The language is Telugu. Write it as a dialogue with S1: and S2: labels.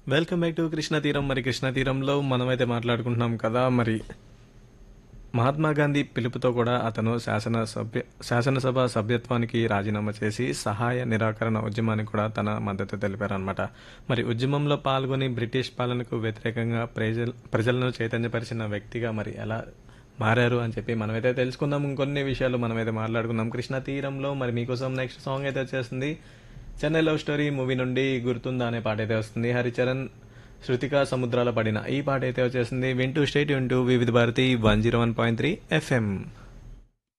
S1: వెల్కమ్ బ్యాక్ టు కృష్ణ తీరం మరి కృష్ణ తీరంలో మనమైతే మాట్లాడుకుంటున్నాం కదా మరి మహాత్మా గాంధీ పిలుపుతో కూడా అతను శాసన సభ్య శాసనసభ సభ్యత్వానికి రాజీనామా చేసి సహాయ నిరాకరణ ఉద్యమానికి కూడా తన మద్దతు తెలిపారనమాట మరి ఉద్యమంలో పాల్గొని బ్రిటిష్ పాలనకు వ్యతిరేకంగా ప్రజల ప్రజలను చైతన్యపరిచిన వ్యక్తిగా మరి ఎలా మారారు అని చెప్పి మనమైతే తెలుసుకుందాం ఇంకొన్ని విషయాలు మనమైతే మాట్లాడుకుందాం కృష్ణ తీరంలో మరి మీకోసం నెక్స్ట్ సాంగ్ అయితే వచ్చేస్తుంది చెన్నై లవ్ స్టోరీ మూవీ నుండి గుర్తుందా అనే పాట అయితే వస్తుంది హరిచరణ్ శృతిక సముద్రాల పడిన ఈ పాట అయితే వచ్చేసింది వింటూ స్టేట్ వింటూ Vividh Bharati one zero one point three FM